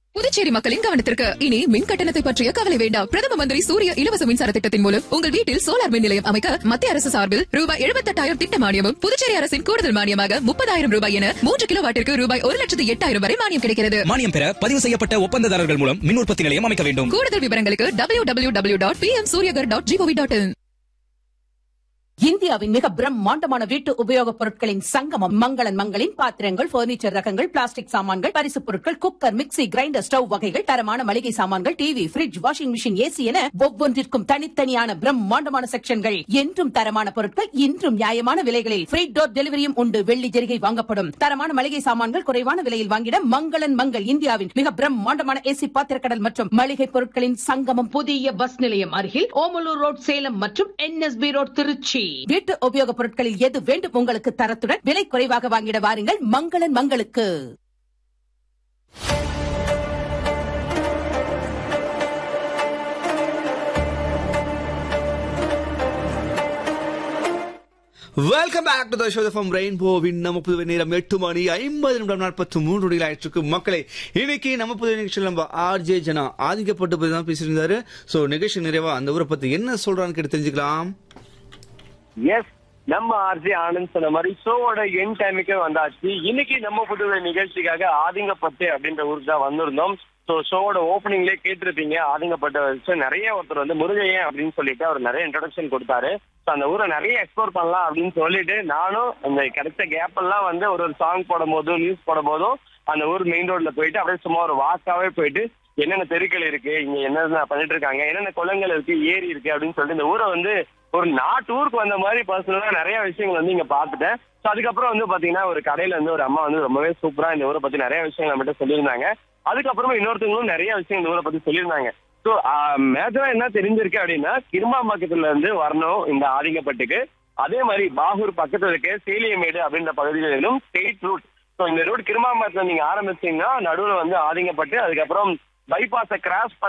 புதுச்சேரி மக்களின் கவனத்திற்கு இனி மின் கட்டணத்தை பற்றிய கவலை வேண்டாம் பிரதம மந்திரி சூரிய இலவச மின்சார திட்டத்தின் மூலம் உங்கள் வீட்டில் சோலார் மின் நிலையம் அமைக்க மத்திய அரசு சார்பில் ரூபாய் எழுபத்தெட்டாயிரம் திட்ட மானியமும் புதுச்சேரி அரசின் கூடுதல் மானியமாக முப்பதாயிரம் ரூபாய் என மூன்று கிலோ வாட்டிற்கு ரூபாய் ஒரு லட்சத்து எட்டாயிரம் வரை மானியம் கிடைக்கிறது மானியம் பெற பதிவு செய்யப்பட்ட ஒப்பந்ததாரர்கள் மூலம் மின் உற்பத்தி நிலையம் அமைக்க வேண்டும் கூடுதல் விவரங்களுக்கு W W W dot P M Suryaghar dot GOV dot in இந்தியாவின் மிக பிரம்மாண்டமான வீட்டு உபயோகப் பொருட்களின் சங்கமம் மங்களன் மங்களின் பாத்திரங்கள் பர்னிச்சர் ரகங்கள் பிளாஸ்டிக் சாமான்கள் பரிசுப் பொருட்கள் குக்கர் மிக்ஸி கிரைண்டர் ஸ்டவ் வகைகள் தரமான மளிகை சாமான்கள் TV fridge washing machine AC என ஒவ்வொன்றிற்கும் தனித்தனியான பிரம்மாண்டமான செக்ஷன்கள் என்றும் தரமான பொருட்கள் இன்றும் நியாயமான விலைகளில் ஃப்ரீ டோர் டெலிவரியும் உண்டு வெள்ளி ஜெரிகை வாங்கப்படும் தரமான மளிகை சாமான்கள் குறைவான விலையில் வாங்கிட மங்களன் மங்கள் இந்தியாவின் மிக பிரம்மாண்டமான ஏசி பாத்திரக்கடல் மற்றும் மளிகை பொருட்களின் சங்கமம் புதிய பஸ் நிலையம் அருகில் ஓமலூர் ரோட் சேலம் மற்றும் என்எஸ்பி ரோட் திருச்சி வீட்டு உபயோகப் பொருட்களில் எது வேண்டும் உங்களுக்கு தரத்துடன் விலை குறைவாக வாங்கிட வாருங்கள் மங்களன் மங்களுக்கு welcome back to the show from ரெயின்போவின் நம்ம புதுவை நேரம் எட்டு மணி ஐம்பது நிமிடம் நாற்பத்தி மூன்று நொடிகள் ஆயிடுச்சு மக்களே இன்னைக்கு நம்ம புதுவை நிகழ்ச்சியில் நம்ம ஆர்ஜே ஜனா ஆதிக்கப்பட்டு பத்தி தான் பேசியிருந்தாரு ஸோ நிகழ்ச்சி நிறைவா அந்த ஊரை பத்தி என்ன சொல்றான்னு கேட்டு தெரிஞ்சுக்கலாம் எஸ் நம்ம ஆர்ஜி ஆனந்த் சொன்ன மாதிரி ஷோவோட என் டைமுக்கே வந்தாச்சு இன்னைக்கு நம்ம புதுவை நிகழ்ச்சிக்காக ஆதிங்கப்பட்டு அப்படின்ற ஊருக்கு தான் வந்திருந்தோம் ஸோ ஷோவோட ஓப்பனிங்லேயே கேட்டிருப்பீங்க ஆதிங்கப்பட்ட வச்சு நிறைய ஒருத்தர் வந்து முருகையன் அப்படின்னு சொல்லிட்டு அவர் நிறைய இன்ட்ரடக்ஷன் கொடுத்தாரு ஸோ அந்த ஊரை நிறைய எக்ஸ்ப்ளோர் பண்ணலாம் அப்படின்னு சொல்லிட்டு நானும் அந்த கிடைச்ச கேப் எல்லாம் வந்து ஒரு ஒரு சாங் போடும் போதும் நியூஸ் போடும் போதும் அந்த ஊர் மெயின் ரோட்ல போயிட்டு அப்படியே சும்மா ஒரு வாக்காவே போயிட்டு என்னென்ன தெருக்கள் இருக்கு இங்க என்னென்ன பண்ணிட்டு இருக்காங்க என்னென்ன குளங்கள் இருக்கு ஏரி இருக்கு அப்படின்னு சொல்லிட்டு இந்த ஊரை வந்து ஒரு நாட்டு ஊருக்கு வந்த மாதிரி பர்சனலா நிறைய விஷயங்கள் வந்து இங்க பாத்துட்டேன் ஸோ அதுக்கப்புறம் வந்து பாத்தீங்கன்னா ஒரு கடையில வந்து ஒரு அம்மா வந்து ரொம்பவே சூப்பரா இந்த ஊரை பத்தி நிறைய விஷயங்கள் நம்மகிட்ட சொல்லியிருந்தாங்க அதுக்கப்புறமா இன்னொருத்தவங்களும் நிறைய விஷயம் இந்த ஊரை பத்தி சொல்லியிருந்தாங்க ஸோ மேஜரா என்ன தெரிஞ்சிருக்கு அப்படின்னா கிருமாம்பாக்கத்துல இருந்து வரணும் இந்த ஆதிங்கப்பட்டுக்கு அதே மாதிரி பாகூர் பக்கத்துல இருக்க சேலியமேடு அப்படின்ற பகுதிகளிலும் ஸ்டேட் ரூட் ஸோ இந்த ரூட் கிருமாம்பரத்துல நீங்க ஆரம்பிச்சீங்கன்னா நடுவில் வந்து ஆதிங்கப்பட்டு அதுக்கப்புறம் பைபாஸை கிராஸ்